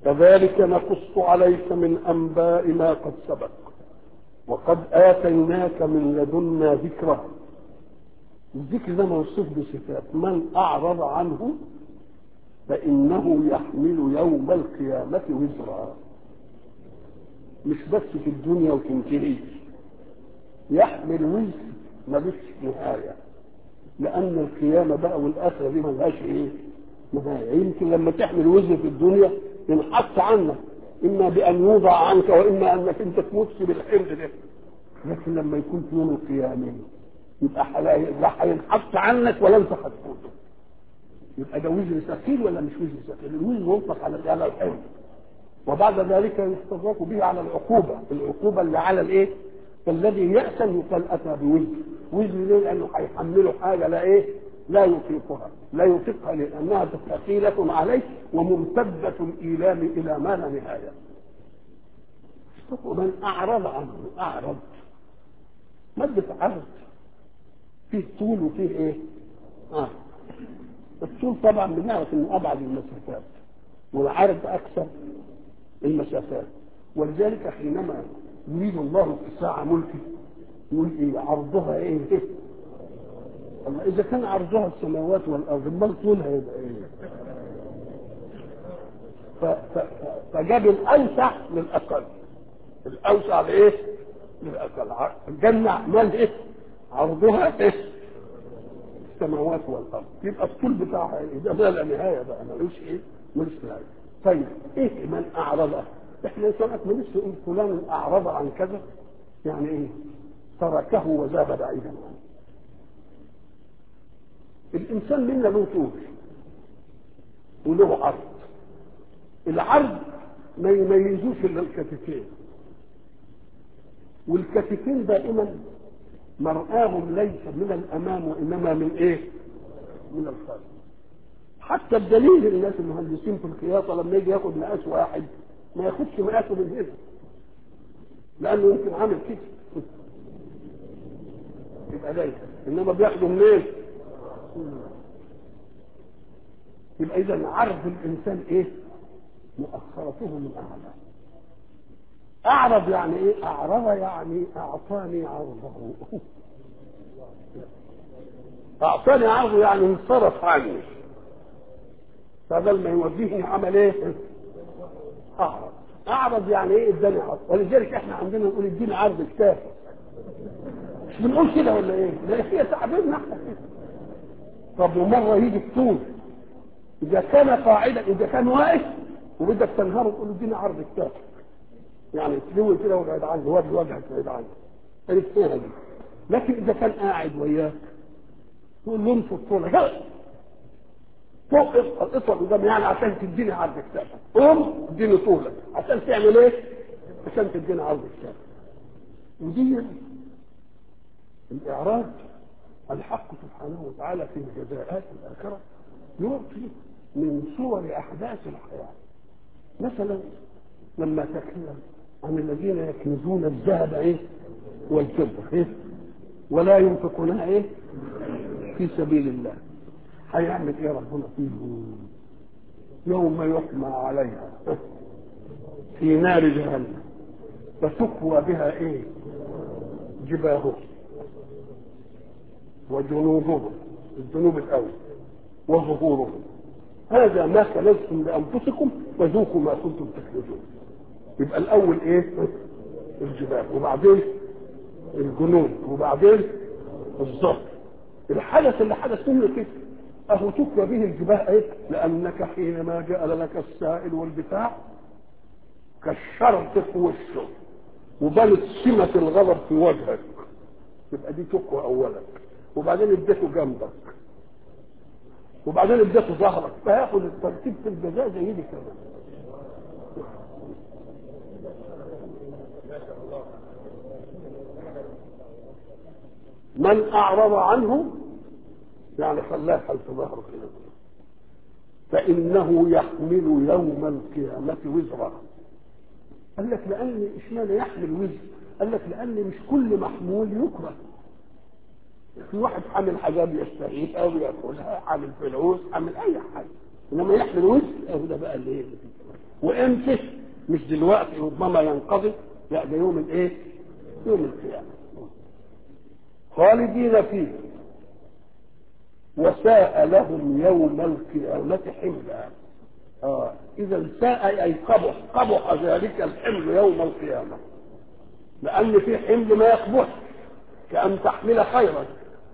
كذلك نقص عليك من انباء ما قد سبق وقد اتيناك من لدنا ذكرا الذكر ده موصوف بصفات من اعرض عنه فانه يحمل يوم القيامه وزرا مش بس في الدنيا وتنتهي يحمل وزر ملوش نهايه لان القيامه بقى والاخره دي ملهاش ايه نهايه يمكن لما تحمل وزر في الدنيا ينحط عنك اما بان يوضع عنك واما انك انت تموت بالحمل ده لكن لما يكون في يوم القيامه يبقى لا هينحط عنك ولا انت هتفوته يبقى ده وزر ثقيل ولا مش وزر ثقيل الوزر ينطق على على الحمل وبعد ذلك يستدرك به على العقوبه العقوبه اللي على الايه فالذي يأسم يقال اتى بوزر وزر ليه لانه هيحمله حاجه لا ايه لا يطيقها لا يطيقها لانها ثقيله عليه وممتده الايلام الى ما لا نهايه ومن اعرض عنه اعرض مادة عرض فيه طول وفيه ايه؟ اه الطول طبعا بنعرف انه ابعد المسافات والعرض اكثر المسافات ولذلك حينما يريد الله اتساع ملكه يقول ايه عرضها ايه؟ إيه؟ الله اذا كان عرضها السماوات والارض امال طولها يبقى ايه؟ ف... ف... فجاب الاوسع للاقل الاوسع لايه؟ للاقل الجنه مال ايه؟ عرضها ايه؟ السماوات والارض يبقى الطول بتاعها ايه؟ ده بقى لا نهايه بقى ملوش ايه؟ ملوش نهايه طيب ايه من اعرض؟ احنا ساعات ما نقول فلان اعرض عن كذا يعني ايه؟ تركه وذهب بعيدا عنه الانسان منا له طول وله عرض العرض ما يميزوش الا الكتفين والكتفين دائما مرآهم ليس من الامام وانما من ايه؟ من الخلف حتى الدليل الناس المهندسين في الخياطه لما يجي ياخد مقاس واحد ما ياخدش مقاسه من هنا لانه يمكن عامل كده يبقى ليس انما بياخده منين؟ يبقى اذا عرض الانسان ايه؟ مؤخرته من اعلى اعرض يعني ايه؟ اعرض يعني اعطاني عرضه اعطاني عرضه يعني انصرف عني فبدل ما يوجهني عمل ايه؟ اعرض اعرض يعني ايه اداني عرض ولذلك احنا عندنا نقول اديني عرض كتاب مش بنقول كده ولا ايه؟ ده هي تعبيرنا احنا كده طب ومره يجي الطول اذا كان قاعدا اذا كان واقف وبدك تنهره تقول له اديني عرض كتاب يعني تلوي كده وابعد عنه وجه وجهك بعيد عنه عرفتها دي لكن اذا كان قاعد وياك تقول له انفض طولك فوق اطول قدام يعني عشان تديني عرض كتاب قوم اديني طولك عشان تعمل ايه؟ عشان تديني عرض كتاب ودي الاعراض الحق سبحانه وتعالى في الجزاءات الآخرة يعطي من صور أحداث الحياة مثلا لما تكلم عن الذين يكنزون الذهب ايه والفضة ايه ولا ينفقونها ايه في سبيل الله هيعمل ايه ربنا فيهم يوم يحمى عليها في نار جهنم فتكوى بها ايه جباههم وجنوبهم الذنوب الاول وظهورهم هذا ما كنزتم لانفسكم وذوقوا ما كنتم تكنزون يبقى الاول ايه الجبال وبعدين الجنود وبعدين الظهر الحدث اللي حدث منه كده اهو تكوى به الجبال ايه لانك حينما جاء لك السائل والبتاع كشرت في وشه وبنت سمة الغضب في وجهك يبقى دي تقوى اولا وبعدين اديته جنبك وبعدين اديته ظهرك فياخد الترتيب في الجزاء زي دي كمان من اعرض عنه يعني خلاه خلف ظهره كده فانه يحمل يوم القيامه وزرا قال لك لان اشمعنى يحمل وزر قال لك لان مش كل محمول يكره في واحد حامل حاجات يستهيف او ياكلها حامل فلوس حامل اي حاجه انما يحمل وزر اهو ده بقى اللي هي وامتى مش دلوقتي ربما ينقضي لا ده يوم الايه يوم القيامه خالدين فيه وساء لهم يوم القيامة حملا آه. إذا ساء أي قبح قبح ذلك الحمل يوم القيامة لأن في حمل ما يقبح كأن تحمل خيرا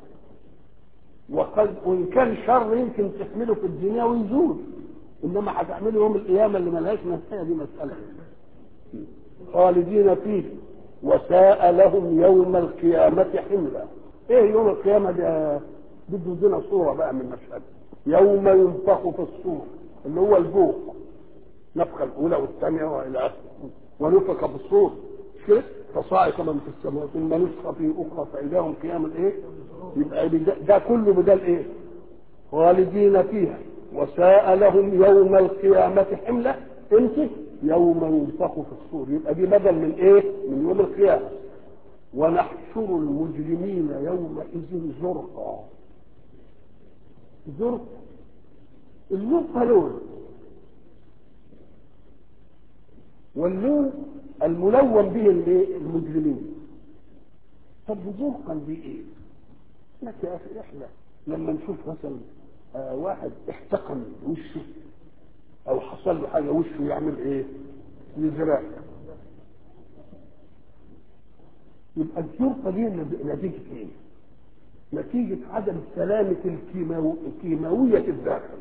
وقد وإن كان شر يمكن تحمله في الدنيا ويزول إنما هتعمله يوم القيامة اللي ملهاش نهاية دي مسألة خالدين فيه وساء لهم يوم القيامة حملا ايه يوم القيامة ده بده يدينا صورة بقى من المشهد يوم ينفخ في الصور اللي هو البوق نفخة الأولى والثانية وإلى آخره ونفخ في الصور مش كده؟ فصاعق من في السماء ثم نفخ في أخرى فإذا هم قيام الإيه؟ يبقى ده, ده كله بدل إيه؟ خالدين فيها وساء لهم يوم القيامة حملة امتى؟ يوم ينفخ في الصور يبقى دي بدل من إيه؟ من يوم القيامة ونحشر المجرمين يومئذ زرقا زرق الزرق لون واللون الملون به المجرمين طب زرقا بايه؟ لك يا اخي احنا لما نشوف مثلا آه واحد احتقن وشه او حصل له حاجه وشه يعمل ايه؟ يزرق يبقى الزرقه دي نتيجه ايه؟ نتيجة عدم سلامة الكيماو... الكيماوية في الداخل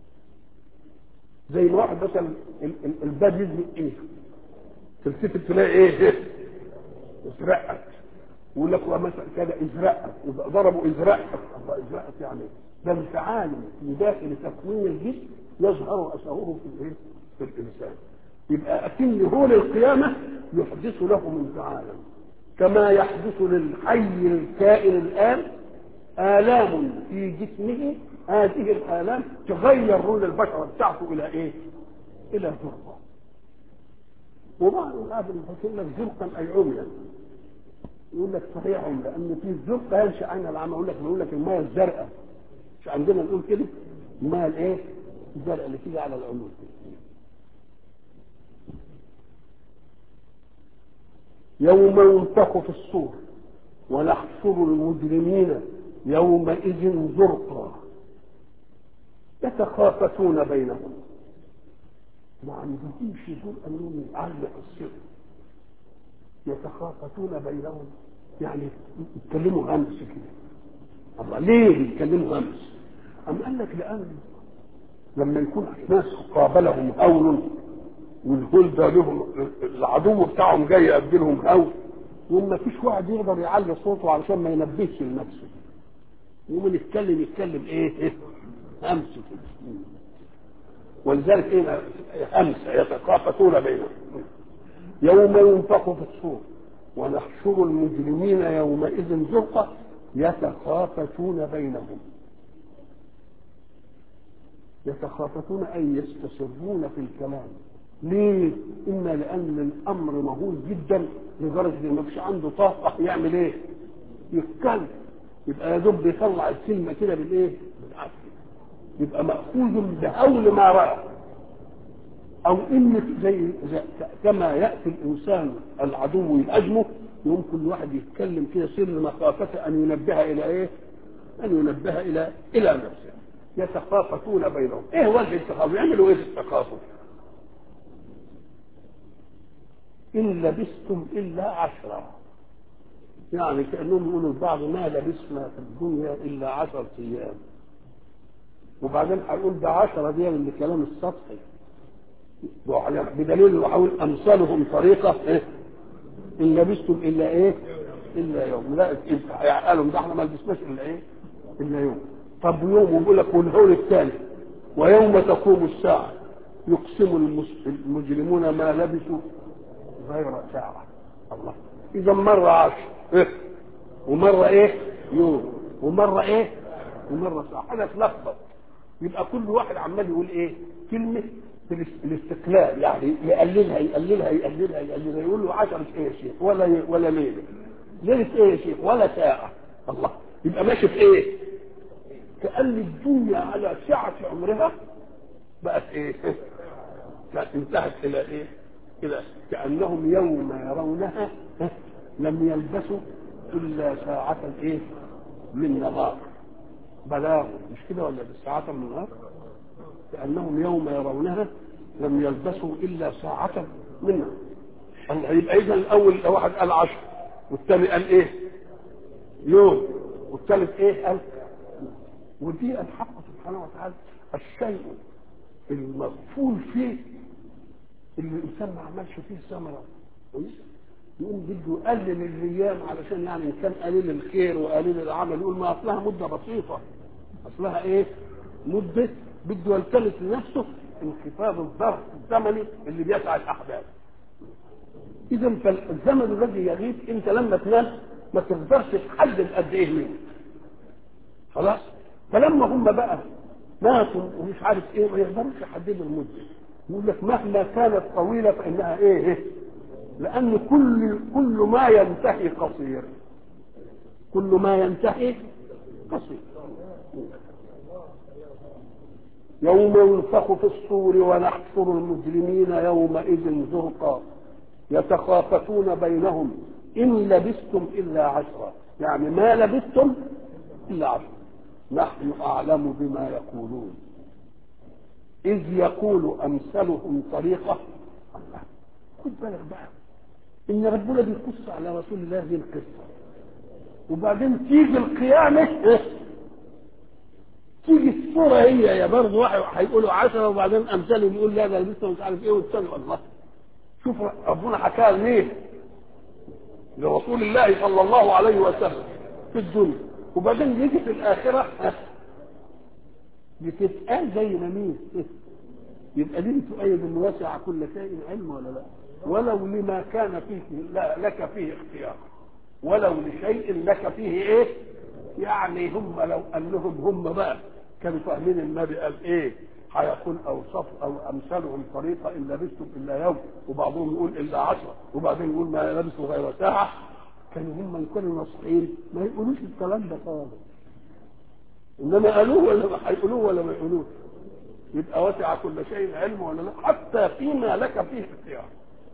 زي ما واحد مثلا الباب يزنق ايه تلتفت تلاقي ايه ازرقت يقول لك مثلا كده ازرقت ضربوا ازرقت الله ازرقت يعني ده انفعال في داخل تكوين الجسم يظهر اثره في الايه في الانسان يبقى اكن هول القيامه يحدث لهم انفعالا كما يحدث للحي الكائن الان آلام في جسمه هذه الآلام تغير لون البشرة بتاعته إلى إيه؟ إلى زرقاء. وبعض الآب يقول لك زرقا أي عميا. يقول لك صحيح عميا لأن في الزرقة ينشأ عنها العمى يقول لك يقول لك المية الزرقاء. مش عندنا نقول كده؟ المية الإيه؟ الزرقاء اللي تيجي على العلوم. يوم ينفخ في الصور ونحشر المجرمين يومئذ زرقا يتخافتون بينهم ما عندهمش دول انهم يعلق السر يتخافتون بينهم يعني يتكلموا همس كده الله ليه يتكلموا همس أم قال لك لأن لما يكون ناس قابلهم هول والهول ده لهم العدو بتاعهم جاي يقابلهم هول وما فيش واحد يقدر يعلي صوته علشان ما ينبهش لنفسه يقوم يتكلم يتكلم ايه, إيه؟ همس كده ولذلك ايه همس يتخافتون بينهم يوم ينفخ في الصور ونحشر المجرمين يومئذ زرقا يتخافتون بينهم يتخافتون اي يستسرون في الكلام ليه؟ اما لان الامر مهول جدا لدرجه ان ما فيش عنده طاقه يعمل ايه؟ يتكلم يبقى يا دوب بيطلع الكلمه كده بالايه؟ بالعافيه يبقى ماخوذ بهول ما راى او ان زي, زي كما ياتي الانسان العدو يهاجمه يوم كل واحد يتكلم كده سر مخافه ان ينبه الى ايه؟ ان ينبه الى الى نفسه يتخافتون بينهم ايه وجه التخافت؟ يعملوا ايه في التخافت؟ إن لبثتم إلا عشرة يعني كأنهم يقولوا البعض ما لبثنا في الدنيا إلا عشرة أيام وبعدين هيقول ده عشرة دي من الكلام السطحي بدليل انه هقول امثالهم طريقه ايه ان لبثتم الا ايه الا يوم لا قالوا ده احنا ما لبسناش الا ايه الا يوم طب يوم ويقول لك والهول الثاني ويوم تقوم الساعه يقسم المجرمون ما لبثوا غير ساعة الله إذا مرة عشر إيه؟ ومرة إيه؟ يوم ومرة إيه؟ ومرة ساعة حاجة تلخبط يبقى كل واحد عمال يقول إيه؟ كلمة في الاستقلال يعني يقللها يقللها يقللها يقللها يقول له عشرة إيه يا شيخ ولا ولا ليلة ليلة إيه يا شيخ ولا ساعة الله يبقى ماشي في إيه؟ كأن الدنيا على سعة عمرها بقت إيه؟ انتهت الى ايه؟ الى كانهم يوم يرونها لم يلبسوا الا ساعة ايه؟ من نهار بلاغ مش كده ولا ساعة من نهار؟ كأنهم يوم يرونها لم يلبسوا إلا ساعة منها الله يبقى إذا الأول واحد قال عشر والثاني قال إيه؟ يوم والثالث إيه؟ قال ودي الحق سبحانه وتعالى الشيء المغفول فيه اللي الإنسان ما عملش فيه ثمرة يقوم بده يقلل الايام علشان يعني ان كان قليل الخير وقليل العمل يقول ما اصلها مده بسيطه اصلها ايه؟ مده بده يلتمس لنفسه انخفاض الظرف الزمني اللي بيسعى الاحداث اذا فالزمن الذي يغيب انت لما تنام ما تقدرش تحدد قد ايه منه خلاص فلما هم بقى ماتوا ومش عارف ايه ما يقدروش يحددوا المده يقول لك مهما كانت طويله فانها ايه, إيه؟ لان كل كل ما ينتهي قصير كل ما ينتهي قصير يوم ينفخ في الصور ونحشر المجرمين يومئذ زرقا يتخافتون بينهم إن لبثتم إلا عشرا يعني ما لبثتم إلا عشرا نحن أعلم بما يقولون إذ يقول أمثلهم طريقة الله خد بالك بقى إن ربنا بيقص على رسول الله هذه القصة وبعدين تيجي القيامة تيجي الصورة هي يا برضه واحد هيقولوا عشرة وبعدين أمثالهم يقول لا ده لسه مش عارف إيه والثاني الله شوف ربنا حكاها ليه؟ لرسول الله صلى الله عليه وسلم في الدنيا وبعدين يجي في الآخرة بتتقال زي ما مين يبقى دي تؤيد ان وسع كل شيء علم ولا لا ولو لما كان فيه لا لك فيه اختيار ولو لشيء لك فيه ايه يعني هم لو قال لهم هم بقى كانوا فاهمين النبي قال ايه هيقول اوصف او امثالهم طريقه ان لبثتم الا يوم وبعضهم يقول الا عشره وبعدين يقول ما لبثوا غير ساعه كانوا هم يكونوا ناصحين ما يقولوش الكلام ده خالص انما قالوه ولا ما هيقولوه ولا ما يقولوه يبقى وسع كل شيء علم ولا لا حتى فيما لك فيه اختيار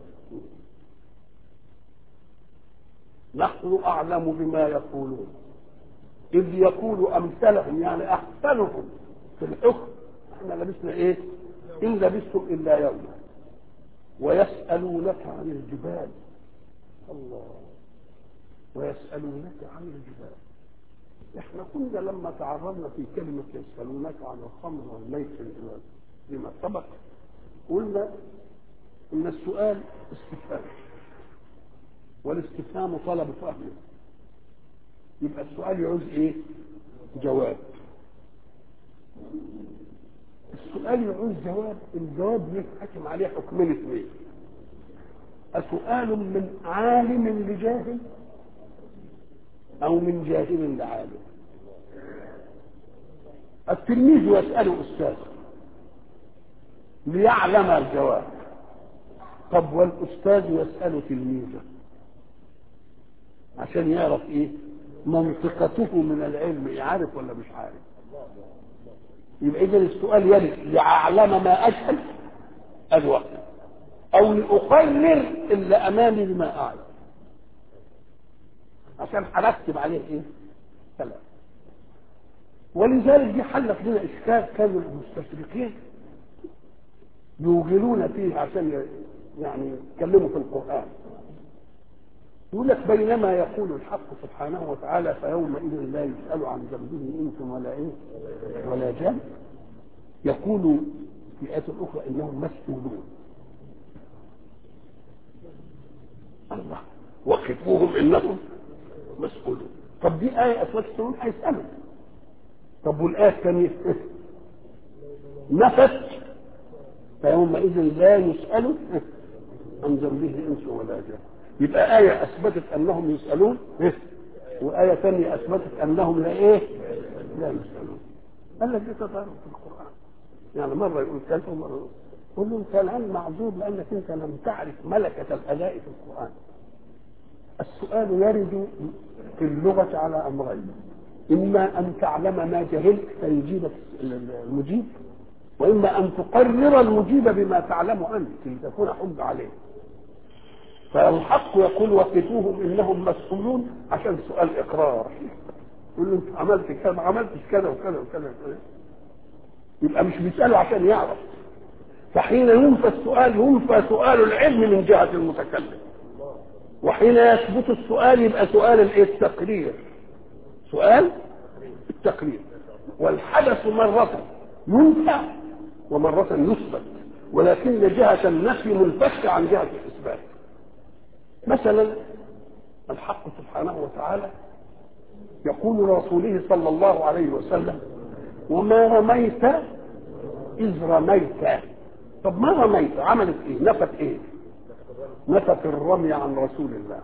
نحن اعلم بما يقولون اذ يقول امثلهم يعني احسنهم في الحكم احنا لبسنا ايه ان لبستم الا يوما ويسالونك عن الجبال الله ويسالونك عن الجبال احنا كنا لما تعرضنا في كلمة يسألونك عن الخمر والميسر لما سبق قلنا ان السؤال استفهام والاستفهام طلب فهم يبقى السؤال يعوز ايه جواب السؤال يعوز جواب الجواب يتحكم عليه حكمين اثنين أسؤال من عالم لجاهل أو من جاهل لعالم التلميذ يسأل أستاذ ليعلم الجواب طب والأستاذ يسأل تلميذه عشان يعرف إيه منطقته من العلم يعرف ولا مش عارف يبقى إذا السؤال يرد ليعلم ما أجهل الوقت أو لأقرر اللي أمامي بما أعلم عشان هرتب عليه ايه؟ كلام ولذلك دي حلت لنا اشكال كانوا المستشرقين يوغلون فيه عشان يعني يتكلموا في القران يقول لك بينما يقول الحق سبحانه وتعالى فيومئذ لا يسأل عن ذنبه انس ولا ايه ولا جان يقول في آية أخرى إنهم مسؤولون الله وقفوهم إنهم مسؤولون طب دي آية أثبتت السؤال هيسألوا طب والآية الثانية نفت فيومئذ لا يسأل عن ذنبه إنس ولا جان يبقى آية أثبتت أنهم يسألون وآية ثانية أثبتت أنهم لا إيه لا يسألون قال لك دي تظاهر في القرآن يعني مرة يقول كذا ومرة يقول قل له أنت الآن معذور لأنك أنت لم تعرف ملكة الأداء في القرآن السؤال يرد في اللغة على أمرين إما أن تعلم ما جهلت فيجيبك المجيب واما ان تقرر المجيب بما تعلم انت لتكون حجه عليه فالحق يقول وقفوهم انهم مسؤولون عشان سؤال اقرار يقول له انت عملت كذا ما عملتش كذا وكذا وكذا وكذا. يبقى مش بيساله عشان يعرف فحين ينفى السؤال ينفى سؤال العلم من جهه المتكلم وحين يثبت السؤال يبقى سؤال الايه التقرير سؤال التقرير والحدث مرة ينفع ومرة يثبت ولكن جهة النفي منفكة عن جهة الإثبات مثلا الحق سبحانه وتعالى يقول لرسوله صلى الله عليه وسلم وما رميت إذ رميت طب ما رميت عملت ايه نفت ايه نفت الرمي عن رسول الله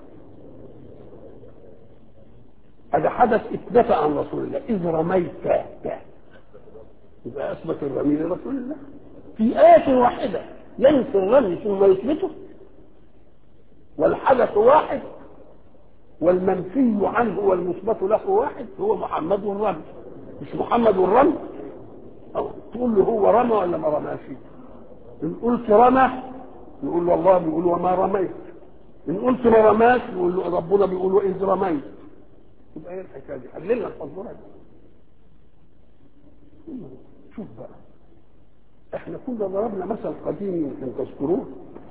هذا حدث اتنفى عن رسول الله إذ رميت يبقى أثبت الرمي لرسول الله في آية واحدة ينفي الرمي ثم يثبته والحدث واحد والمنفي عنه والمثبت له واحد هو محمد والرمي مش محمد والرمي أو تقول له هو رمى ولا ما رماش إن قلت رمى يقول له الله بيقول وما رميت إن قلت ما رماش يقول له ربنا بيقول وإذ رميت يبقى ايه الحكايه دي؟ حللنا الفزوره دي. شوف بقى احنا كنا ضربنا مثل قديم يمكن تذكروه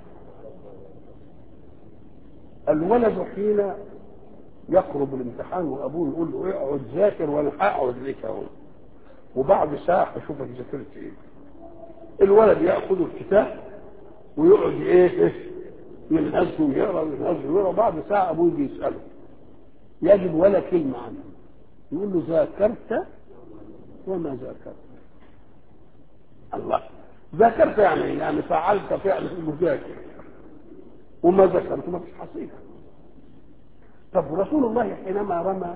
الولد حين يقرب الامتحان وابوه يقول له اقعد ذاكر وانا هقعد لك اهو وبعد ساعه اشوفك ذاكرت ايه الولد ياخذ الكتاب ويقعد ايه ينهز ويقرا وينهز ويقرا بعد ساعه ابوه يجي يساله يجد ولا كلمة عنه يقول له ذاكرت وما ذاكرت الله ذاكرت يعني يعني فعلت فعل المذاكر وما ذكرت ما فيش حصيلة طب رسول الله حينما رمى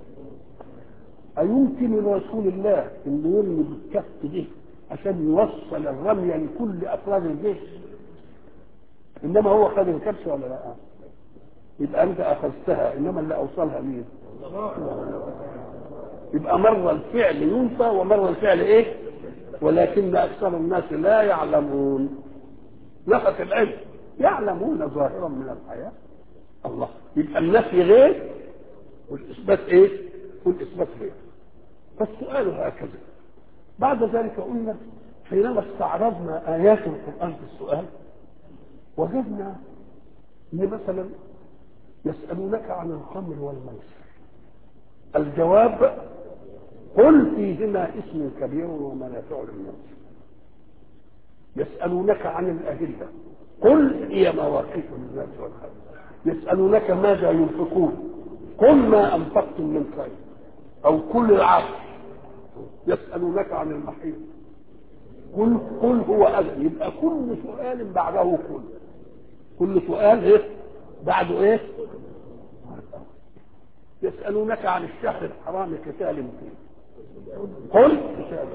أيمكن لرسول الله أن يرمي بالكف دي عشان يوصل الرمية لكل أفراد الجيش إنما هو خد الكبش ولا لا؟ يبقى انت اخذتها انما اللي اوصلها مين يبقى مر الفعل ينفى ومر الفعل ايه ولكن اكثر الناس لا يعلمون نفت العلم يعلمون ظاهرا من الحياه الله يبقى النفي غير والاثبات ايه والاثبات غير فالسؤال هكذا بعد ذلك قلنا حينما استعرضنا ايات القران في السؤال وجدنا ان مثلا يسألونك عن الخمر والميسر الجواب قل فيهما اسم كبير ومنافع للناس يسألونك عن الأهلة قل هي مواقيت للناس والخير يسألونك ماذا ينفقون قل ما أنفقتم من خير أو كل العصر يسألونك عن المحيط قل قل هو أذى يبقى كل سؤال بعده قل كل سؤال ايه بعده ايه يسألونك عن الشهر الحرام قتال فيه قل قتال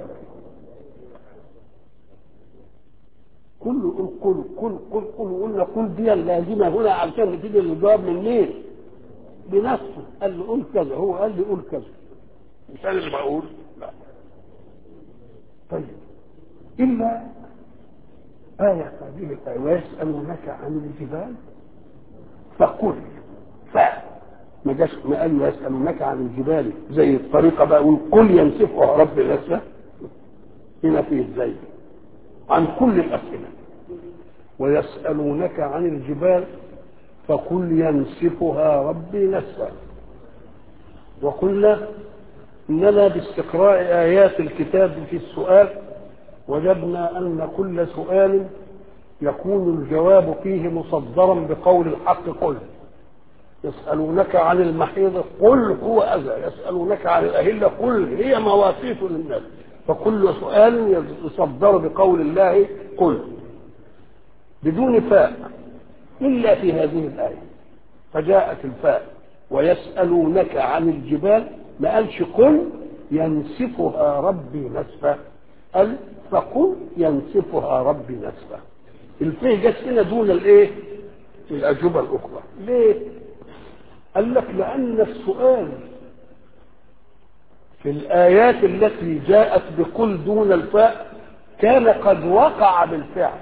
كل قل قل قل قل قلنا قل دي اللازمة هنا علشان تيجي الجواب من مين؟ بنفسه قال له قول كذا هو قال لي قول كذا مش انا اللي بقول لا طيب إلا آية هذه الآية ويسألونك عن الجبال فقل ف ما جاش ما قال يسألونك عن الجبال زي الطريقة بقى يقول قل ينسفها رب نسفه هنا فيه ازاي عن كل الأسئلة ويسألونك عن الجبال فقل ينسفها ربي نسفا وقلنا اننا باستقراء ايات الكتاب في السؤال وجدنا ان كل سؤال يكون الجواب فيه مصدرا بقول الحق قل يسألونك عن المحيض قل هو أذى يسألونك عن الأهلة قل هي مواقيت للناس فكل سؤال يصدر بقول الله قل بدون فاء إلا في هذه الآية فجاءت الفاء ويسألونك عن الجبال ما قالش قل ينسفها ربي نسفا قال فقل ينسفها ربي نسفا الفيه جت هنا دون الايه الاجوبه الاخرى ليه قال لك لان السؤال في الايات التي جاءت بقل دون الفاء كان قد وقع بالفعل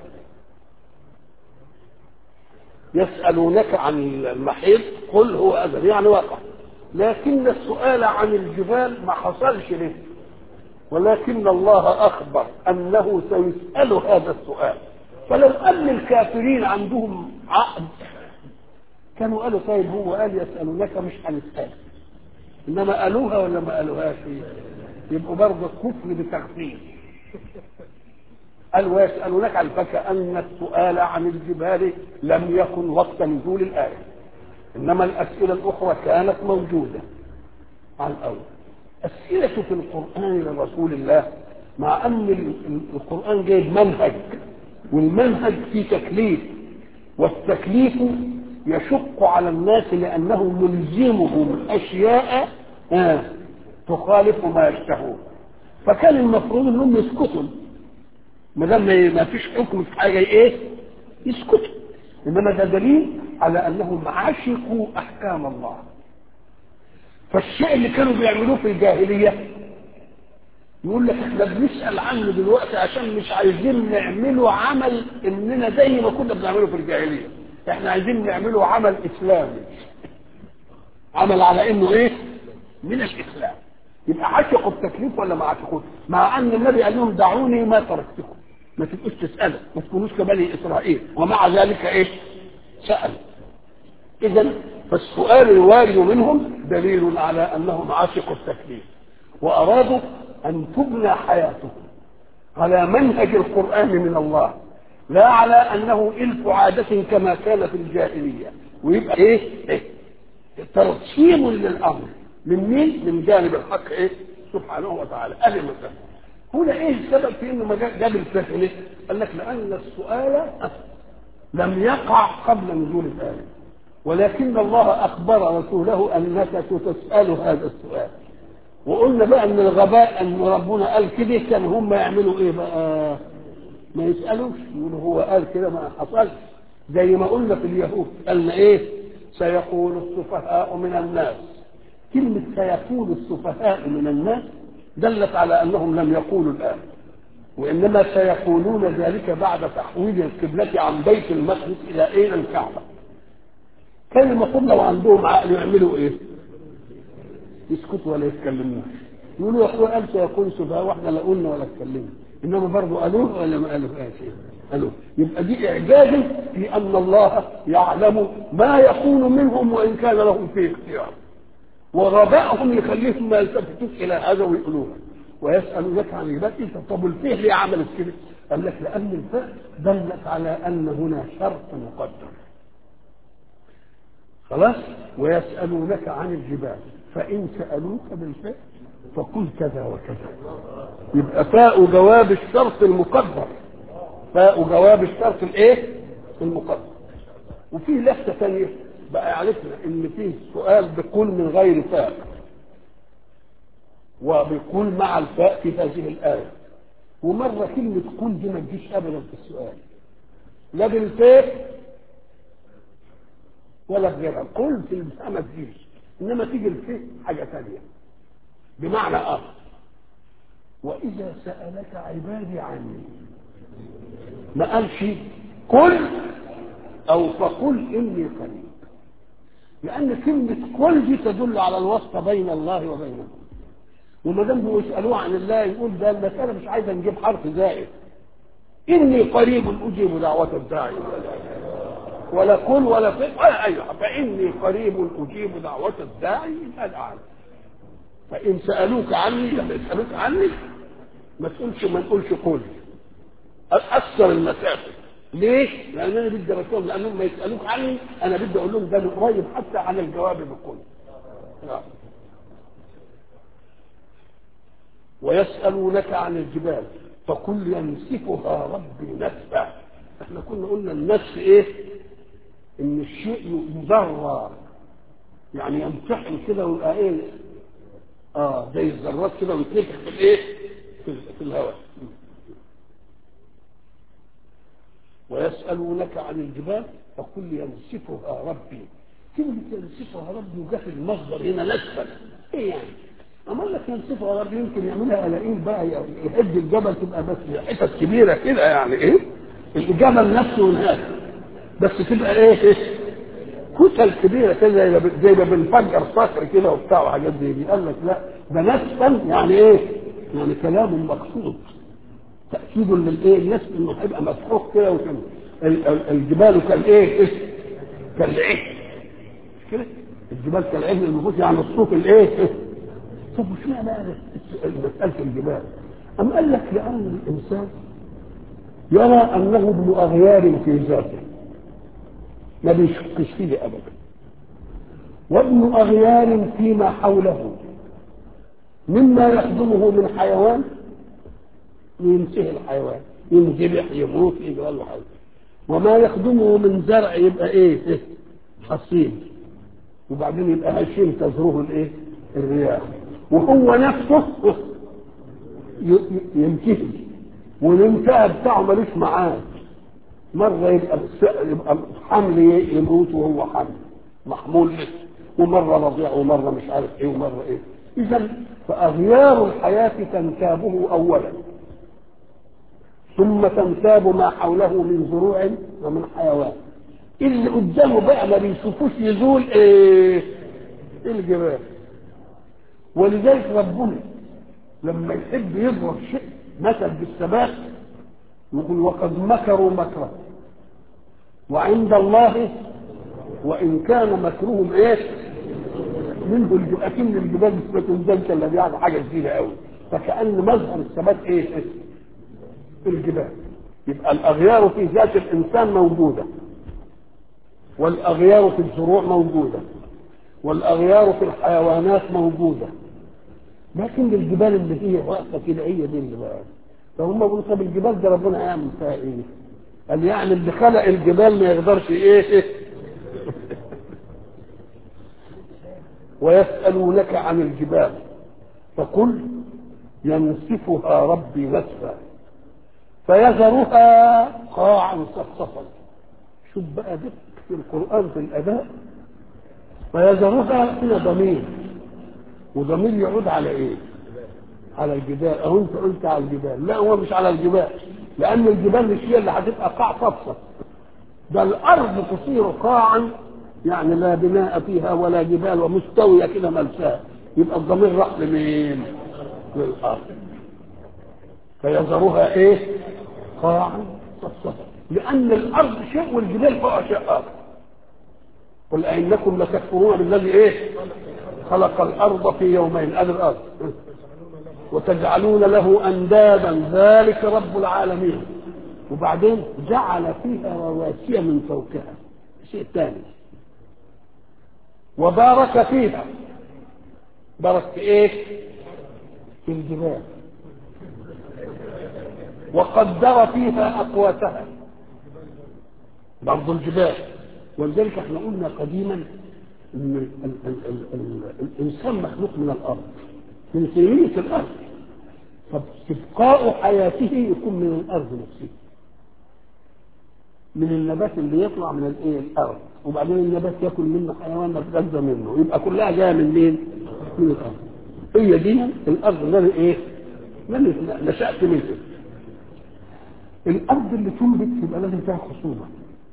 يسألونك عن المحيط قل هو أذن يعني وقع لكن السؤال عن الجبال ما حصلش له ولكن الله أخبر أنه سيسأل هذا السؤال فلو أن الكافرين عندهم عقد كانوا قالوا طيب هو قال يسألونك مش هنسأل إنما قالوها ولا ما قالوهاش يبقوا برضه كفر بتخفيف قال ويسألونك عن فكأن السؤال عن الجبال لم يكن وقت نزول الآية إنما الأسئلة الأخرى كانت موجودة على الأول أسئلة في القرآن لرسول الله مع أن القرآن جايب منهج والمنهج فيه تكليف والتكليف يشق على الناس لأنه ملزمهم أشياء آه تخالف ما يشتهون فكان المفروض انهم يسكتوا ما دام ما فيش حكم في حاجه ايه يسكتوا انما ده دليل على انهم عشقوا احكام الله فالشيء اللي كانوا بيعملوه في الجاهليه يقول لك احنا بنسال عنه دلوقتي عشان مش عايزين نعمله عمل اننا زي ما كنا بنعمله في الجاهليه احنا عايزين نعمله عمل اسلامي عمل على انه ايه من الاسلام يبقى عشقوا التكليف ولا ما عشقوش مع ان النبي قال لهم دعوني ما تركتكم ما تبقوش تسالوا ما تكونوش كبني اسرائيل ومع ذلك ايه سالوا اذا فالسؤال الوارد منهم دليل على انهم عشقوا التكليف وارادوا ان تبنى حياتهم على منهج القران من الله لا على انه الف عاده كما كان في الجاهليه ويبقى ايه, إيه؟ ترسيم للامر من مين؟ من جانب الحق ايه؟ سبحانه وتعالى أهل مثلا هنا ايه السبب في انه ما جاب الفتح ليه؟ قال لك لان السؤال لم يقع قبل نزول الآية ولكن الله أخبر رسوله أنك ستسأل هذا السؤال وقلنا بقى ان الغباء ان ربنا قال كده كان هم يعملوا ايه بقى ما يسألوش يقولوا هو قال كده ما حصلش زي ما قلنا في اليهود قالنا ايه سيقول السفهاء من الناس كلمة سيقول السفهاء من الناس دلت على أنهم لم يقولوا الآن وإنما سيقولون ذلك بعد تحويل القبلة عن بيت المقدس إلى إيه الكعبة كان المفروض لو عندهم عقل يعملوا إيه؟ يسكتوا ولا يتكلموش يقولوا يا أخوة قال سيقول سفهاء وإحنا لا قلنا ولا اتكلمنا إنما برضه قالوه ولا ما قالوهاش قالوه يبقى دي إعجاز في أن الله يعلم ما يكون منهم وإن كان لهم فيه اختيار وغبائهم يخليهم ما يلتفتوش الى هذا ويقولوها ويسالونك عن العباد انت طب الفيه ليه عملت كده؟ قال لك لان الفاء دلت على ان هنا شرط مقدر خلاص ويسالونك عن الجبال فان سالوك بالفاء فقل كذا وكذا يبقى فاء جواب الشرط المقدر فاء جواب الشرط الايه؟ المقدر وفي لفته ثانيه بقى عرفنا ان فيه سؤال بقول من غير فاء وبقول مع الفاء في هذه الآية ومرة كلمة قل دي ما تجيش أبدا في السؤال لا بالفاء ولا بغيرها قل في الفاء ما تجيش إنما تيجي الفاء حاجة ثانية بمعنى آخر وإذا سألك عبادي عني ما قالش قل أو فقل إني قريب لأن كلمة كل دي تدل على الواسطة بين الله وبينهم وما دام بيسألوه عن الله يقول ده المسألة مش عايزة نجيب حرف زائد إني قريب أجيب دعوة الداعي ولا كل ولا فين ولا أي فإني قريب أجيب دعوة الداعي الأعلى فإن سألوك عني لما يسألوك عني ما تقولش ما نقولش قل أكثر المسافة ليه؟ لأن أنا بدي رسول لأنهم ما يسألوك عني أنا بدي أقول لهم ده قريب حتى عن الجواب بكل نعم ويسألونك عن الجبال فقل ينسفها ربي نسفا احنا كنا قلنا النسف ايه؟ ان الشيء يذرى يعني يمتحن كده ويبقى ايه؟ اه زي الذرات كده ويتنفخ في الايه؟ في, في الهواء ويسألونك عن الجبال فقل ينسفها ربي كلمة ينسفها ربي وجه المصدر هنا نسفا ايه يعني؟ أما قال لك ينصفها غرب يمكن يعملها قلاقيل بقى يهد الجبل تبقى بس حتت كبيرة كده يعني إيه الجبل نفسه هناك بس تبقى إيه, إيه؟ كتل كبيرة كده زي زي ما بنفجر صخر كده وبتاع وحاجات زي دي قال لك لا ده نسفا يعني إيه؟ يعني كلام مقصود تأكيد للإيه؟ الناس إنه هيبقى مسحوق كده وكده الجبال كالإيه؟ إيه؟ كالعهن كده الجبال كالعهن المفروض يعني الصوت الإيه؟ طب وش معنى مسألة الجبال؟ أم قال لك لأن الإنسان يرى أنه ابن أغيار في ذاته ما بيشكش فيه أبدا وابن أغيار فيما حوله مما يخدمه من حيوان ينتهي الحيوان ينذبح يموت يجرى له حاجة وما يخدمه من زرع يبقى ايه, إيه؟ حصيد وبعدين يبقى هشيم تزروه الايه الرياح وهو نفسه ينتهي والانتهاء بتاعه ملوش معاد مرة يبقى يبقى حمل يموت وهو حمل محمول لسه ومرة رضيع ومرة مش عارف ايه ومرة ايه إذا فأغيار الحياة تنتابه أولا ثم تنتاب ما حوله من زروع ومن حيوان اللي قدامه بقى ما بيشوفوش يزول ايه الجبال ولذلك ربنا لما يحب يضرب شيء مثل بالثبات يقول وقد مكروا مكرا وعند الله وان كان مكرهم ايه منه الجبال اكن الجبال اسمه ذلك الذي يعني حاجه جديده قوي فكان مظهر الثبات ايه الجبال يبقى الاغيار في ذات الانسان موجوده والاغيار في الزروع موجوده والاغيار في الحيوانات موجوده لكن الجبال اللي هي واقفه كده هي دي اللي بقى فهم بيقولوا طب الجبال ده ربنا يعمل فيها ايه؟ قال يعني اللي خلق الجبال ما يقدرش ايه؟ ويسألونك عن الجبال فقل ينسفها ربي نسفا فيذرها قاعا صفصفا شوف بقى دق في القرآن في الأداء فيذرها هنا ضمير وضمير يعود على ايه؟ على الجبال اهو انت قلت على الجبال لا هو مش على الجبال لان الجبال مش هي اللي هتبقى قاع صفصف ده الارض تصير قاعا يعني لا بناء فيها ولا جبال ومستويه كده ملساه يبقى الضمير راح لمين؟ للارض فيذرها ايه؟ قاعا صفصفا لان الارض شيء والجبال فوق شيء اخر قل أئنكم لتكفرون بالذي ايه؟ خلق الارض في يومين ادي الارض وتجعلون له اندادا ذلك رب العالمين وبعدين جعل فيها رواسي من فوقها شيء ثاني وبارك فيها بارك في ايه في الجبال وقدر فيها اقواتها برضو الجبال ولذلك احنا قلنا قديما ان ال ال ال ال الانسان مخلوق من الارض من سيرية الارض فاستبقاء حياته يكون من الارض نفسها من النبات اللي يطلع من الايه الارض وبعدين النبات ياكل منه حيوان يتغذى منه يبقى كلها جايه من مين؟ من الارض هي دي الارض اللي ايه؟ اللي نشات منها الارض اللي تنبت يبقى لازم فيها خصوبه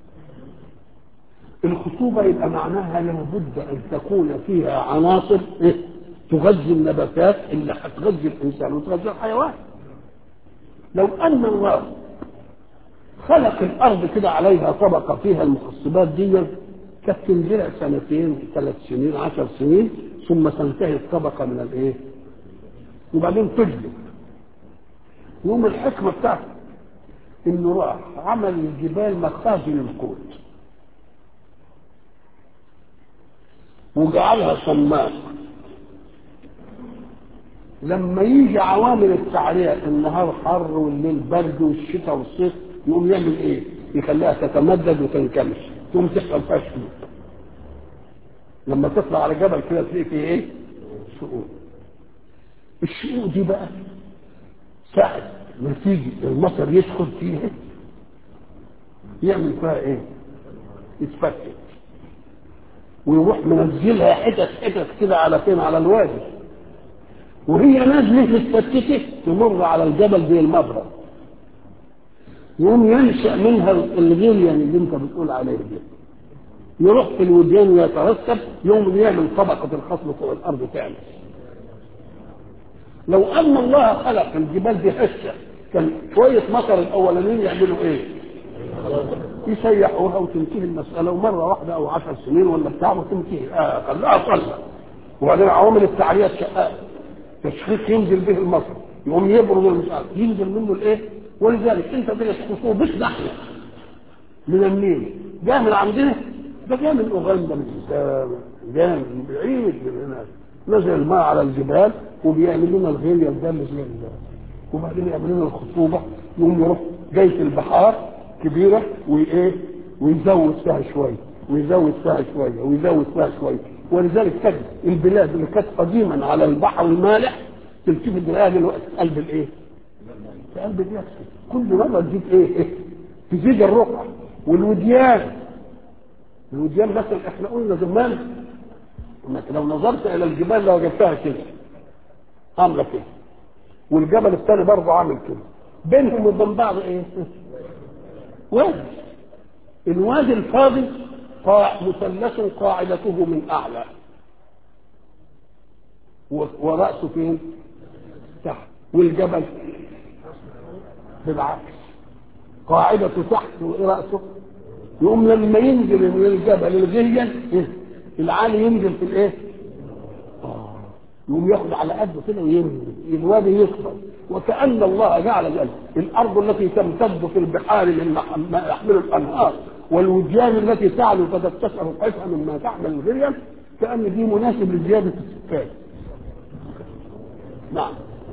الخصوبة يبقى معناها لابد أن تكون فيها عناصر إيه؟ تغذي النباتات اللي هتغذي الإنسان وتغذي الحيوان لو أن الله خلق الأرض كده عليها طبقة فيها المخصبات دي كانت تنزرع سنتين ثلاث سنين عشر سنين ثم تنتهي الطبقة من الإيه؟ وبعدين تجلب يوم الحكمة بتاعته إنه راح عمل الجبال مخازن القوت وجعلها صماء لما يجي عوامل التعرية النهار حر والليل برد والشتاء والصيف يقوم يعمل ايه؟ يخليها تتمدد وتنكمش تقوم تحصل فيها شقوق لما تطلع على جبل كده تلاقي فيه ايه؟ شقوق الشقوق دي بقى ساعة ما تيجي المطر يدخل فيها يعمل فيها ايه؟ يتفتت ويروح منزلها حتت حتت كده على فين على الوادي وهي نازله متفتته تمر على الجبل زي المبرد يقوم ينشا منها الغليان اللي انت بتقول عليه ده يروح في الوديان ويترسب يوم يعمل طبقه الخصم فوق الارض تعمل لو ان الله خلق الجبال دي هشه كان شويه مطر الاولانيين يعملوا ايه؟ يسيحوها وتنتهي المساله ومره واحده او عشر سنين ولا بتاع وتنتهي اه خلاها صلى وبعدين عوامل التعريه تشقق تشخيص ينزل به المطر يقوم يبرد المسألة ينزل منه الايه؟ ولذلك انت تجد خصوص مش نحن من النيل جاء من عندنا ده جاء من اوغندا من الشام جاء من بعيد من هناك نزل الماء على الجبال وبيعمل لنا الغيل يلدل زي ده وبعدين يعمل لنا الخصوبه يقوم يروح جاي في البحار كبيره وايه ويزود فيها شويه ويزود فيها شويه ويزود فيها شويه ولذلك تجد البلاد اللي كانت قديما على البحر المالح تلتفت تلاقيها دلوقتي في قلب الايه؟ في قلب اليابس كل مره تزيد ايه؟ تزيد الرقعه والوديان الوديان مثلا احنا قلنا زمان انك لو نظرت الى الجبال لو وجدتها كده عامله كده والجبل الثاني برضه عامل كده بينهم وبين بعض ايه؟ وادي الوادي الفاضي قاع مثلث قاعدته من اعلى وراسه فين؟ تحت والجبل بالعكس قاعدته تحت وراسه يقوم لما ينزل من الجبل الغيا العالي ينزل في الايه؟ آه. يقوم ياخد على قده كده وينزل الوادي يكبر وكأن الله جعل ذلك الأرض التي تمتد في البحار من ما يحمل الأنهار والوديان التي تعلو فتتسع قيفها مما تحمل الغيا كأن دي مناسب لزيادة السكان نعم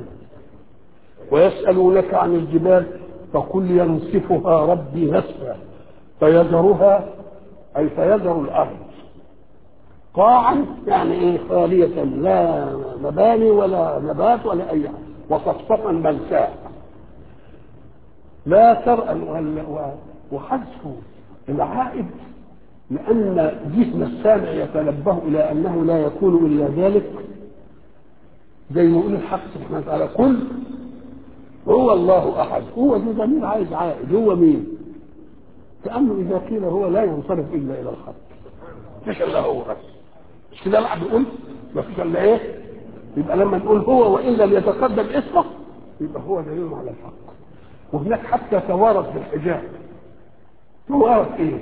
ويسألونك عن الجبال فقل ينسفها ربي نسفا فيذرها أي فيذر الأرض قاعا يعني ايه خالية لا مباني ولا نبات ولا أي حاجة وصفصفا ملساء لا ترى وحذف العائد لأن جسم السامع يتنبه إلى أنه لا يكون إلا ذلك زي ما يقول الحق سبحانه وتعالى قل هو الله أحد هو دي ضمير عايز عائد هو مين؟ كأنه إذا قيل هو لا ينصرف إلا إلى الحق مش إلا هو بس مش كده الواحد يقول ما فيش إلا إيه؟ يبقى لما نقول هو وإن لم يتقدم اسمه يبقى هو دليل على الحق وهناك حتى توارث بالحجاب توارث ايه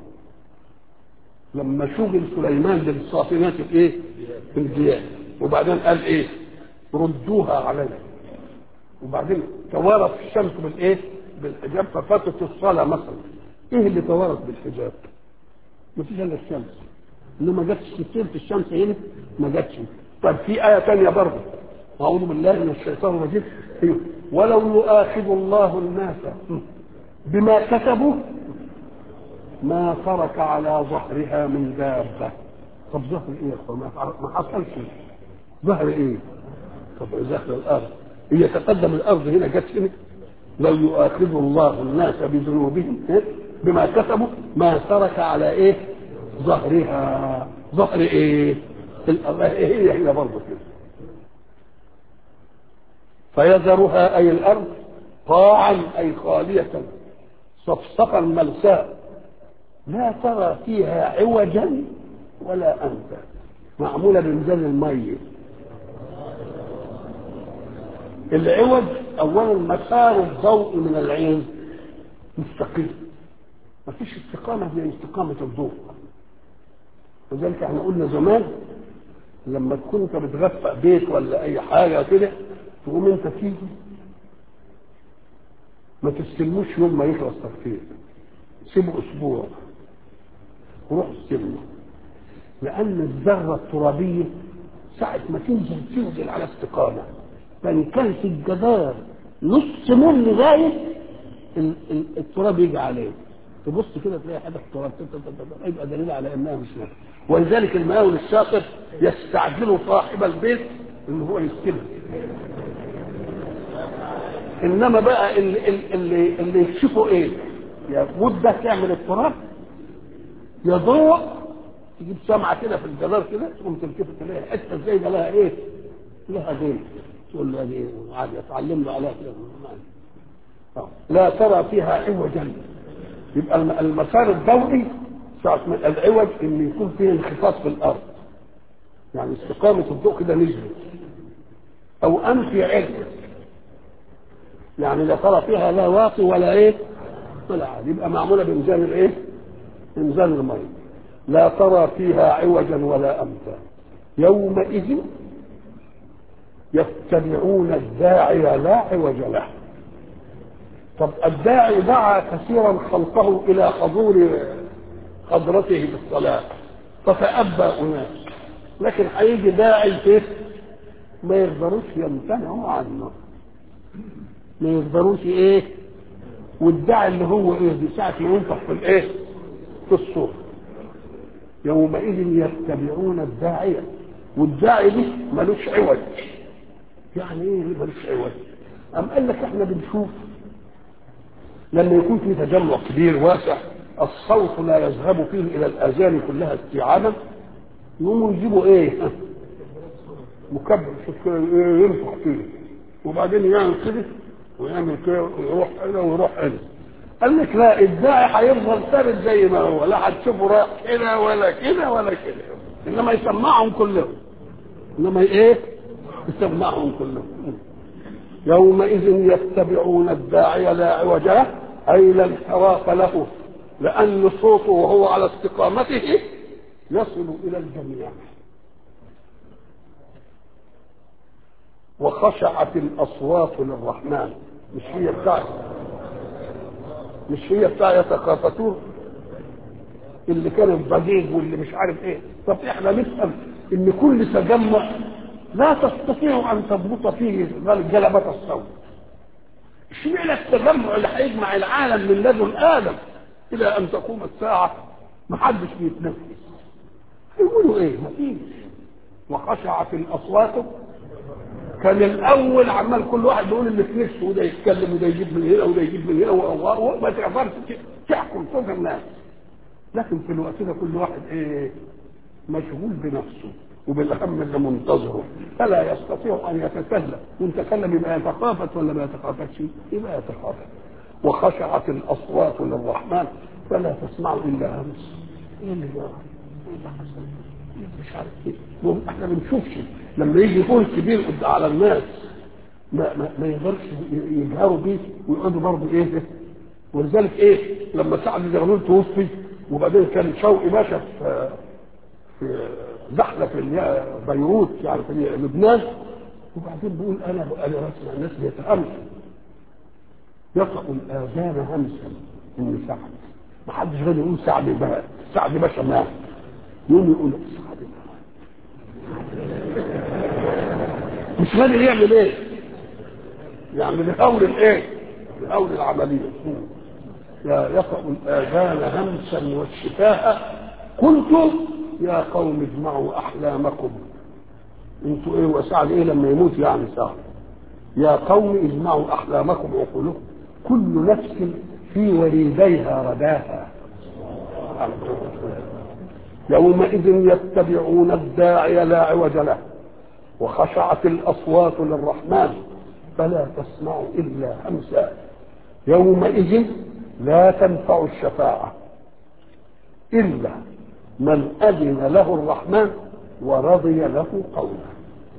لما شغل سليمان بالصافنات الايه في الجياد وبعدين قال ايه ردوها علينا وبعدين توارث الشمس بالايه بالحجاب ففاتت الصلاه مثلا ايه اللي توارث بالحجاب مفيش الا الشمس انما ما جاتش كتير في الشمس هنا ما جاتش طب في آية تانية برضه أعوذ بالله من الشيطان الرجيم ولو يؤاخذ الله الناس بما كسبوا ما ترك على ظهرها من دابة طب ظهر ايه يا اخوان ما حصلش ظهر ايه طب ظهر الارض هي تقدم الارض هنا جت هنا لو يؤاخذ الله الناس بذنوبهم بما كسبوا ما ترك على ايه ظهرها ظهر ايه هي هي برضه كده فيذرها اي الارض قاعا اي خاليه صفصفا ملساء لا ترى فيها عوجا ولا انفا معموله بميزان الميه العوج اولا مسار الضوء من العين مستقيم مفيش استقامه زي استقامه الضوء لذلك احنا قلنا زمان لما تكون انت بتغفق بيت ولا اي حاجه كده تقوم انت تيجي ما تستلموش يوم ما يخلص تغفير سيبه اسبوع وروح استلمه لان الذره الترابيه ساعه ما تنزل تنزل على استقامه فان كان في الجدار نص مل غايب التراب يجي عليه تبص كده تلاقي حاجه في التراب يبقى دليل على انها مش نافعه ولذلك المقاول الشاطر يستعجل صاحب البيت ان هو يستلم انما بقى اللي اللي اللي يكشفوا ايه؟ يا مده تعمل التراب يا ضوء تجيب سمعه كده في الجدار كده تقوم تلتفت تلاقي حته زي ما لها ايه؟ لها دين تقول له هذه عادي اتعلم له عليها كده آه. لا ترى فيها عوجا يبقى الم- المسار الضوئي ساعة ما العوج ان يكون فيه انخفاض في الارض يعني استقامة الضوء كده نزلت او انفي علم يعني لا ترى فيها لا واطي ولا ايه ولا عادي يبقى معمولة بميزان الايه بميزان المية لا ترى فيها عوجا ولا امتا يومئذ يتبعون الداعي لا عوج له طب الداعي دعا كثيرا خلقه الى حضور حضرته بالصلاه فتأبى اناس لكن هيجي داعي كيف ما يقدروش يمتنعوا عنه ما يقدروش ايه والداعي اللي هو ايه دي ساعه ينفخ في الايه في الصور يومئذ يتبعون الداعيه والداعي دي ملوش عوج يعني ايه ملوش عوج أم قال لك احنا بنشوف لما يكون في تجمع كبير واسع الصوت لا يذهب فيه الى الاذان كلها استيعابا يقوموا يجيبوا ايه مكبر شوف كده إيه ينفخ فيه وبعدين يعمل كده ويعمل كده ويروح هنا ويروح هنا قال لك لا الداعي هيفضل ثابت زي ما هو لا هتشوفه رايح كده ولا كده ولا كده انما يسمعهم كلهم انما ايه يسمعهم كلهم يومئذ يتبعون الداعي لا عوج له اي لا انحراف له لان صوته وهو على استقامته يصل الى الجميع وخشعت الاصوات للرحمن مش هي بتاعت مش هي بتاع يتخافتون اللي كان الضجيج واللي مش عارف ايه طب احنا نفهم ان كل تجمع لا تستطيع ان تضبط فيه جلبة الصوت اشمعنى التجمع اللي هيجمع العالم من لدن ادم الى ان تقوم الساعه محدش بيتنفس يقولوا ايه مفيش وخشعت الاصوات كان الاول عمال كل واحد بيقول اللي في نفسه وده يتكلم وده يجيب من هنا وده يجيب من هنا وما تقدرش تحكم صوت الناس لكن في الوقت ده كل واحد ايه مشغول بنفسه وبالهم اللي منتظره فلا يستطيع ان يتكلم ويتكلم يبقى يتخافت ولا ما يتخافتش يبقى يتخافت وخشعت الاصوات للرحمن فلا تسمع الا همس ايه اللي جرى؟ ايه اللي حصل؟ مش عارف ايه احنا ما بنشوفش لما يجي يكون كبير قد- على الناس ما ما, ما يقدرش يجهروا بيه ويقعدوا برضه ايه ولذلك ايه لما سعد زغلول توفي وبعدين كان شوقي باشا في في زحله في اليا- بيروت يعني في لبنان وبعدين بيقول انا انا بسمع الناس بيتاملوا يقرأ الاذان همسا من سعد ما حدش غير يقول سعد بقى سعد باشا مات يقوم يقول سعد مش قادر يعمل ايه يعني بيحاول الايه بيحاول العمليه يا يقرأ الآذان همسا والشفاء قلت يا قوم اجمعوا أحلامكم انتوا ايه وسعد ايه لما يموت يعني سعد يا قوم اجمعوا أحلامكم وعقولكم كل نفس في وليديها رداها يومئذ يتبعون الداعي لا عوج له وخشعت الأصوات للرحمن فلا تسمع إلا همسا يومئذ لا تنفع الشفاعة إلا من أذن له الرحمن ورضي له قولا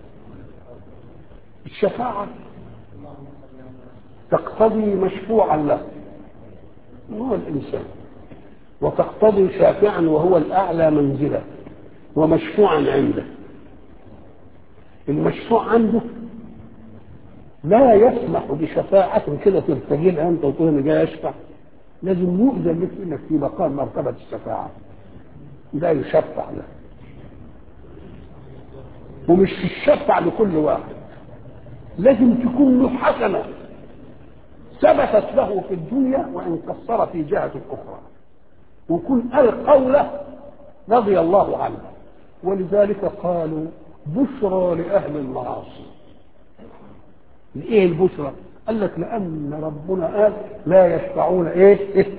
الشفاعة تقتضي مشفوعا له هو الإنسان وتقتضي شافعا وهو الأعلى منزلة ومشفوعا عنده المشفوع عنده لا يسمح بشفاعة كده ترتجلها انت وتقول انا جاي اشفع لازم يؤذن لك انك في مقام مرتبة الشفاعة لا يشفع له ومش الشفع لكل واحد لازم تكون له حسنة ثبتت له في الدنيا وان قصر في جهة اخرى وكن قال قوله رضي الله عنه ولذلك قالوا بشرى لأهل المعاصي ايه البشرى قال لك لأن ربنا قال لا يشفعون ايه, إيه؟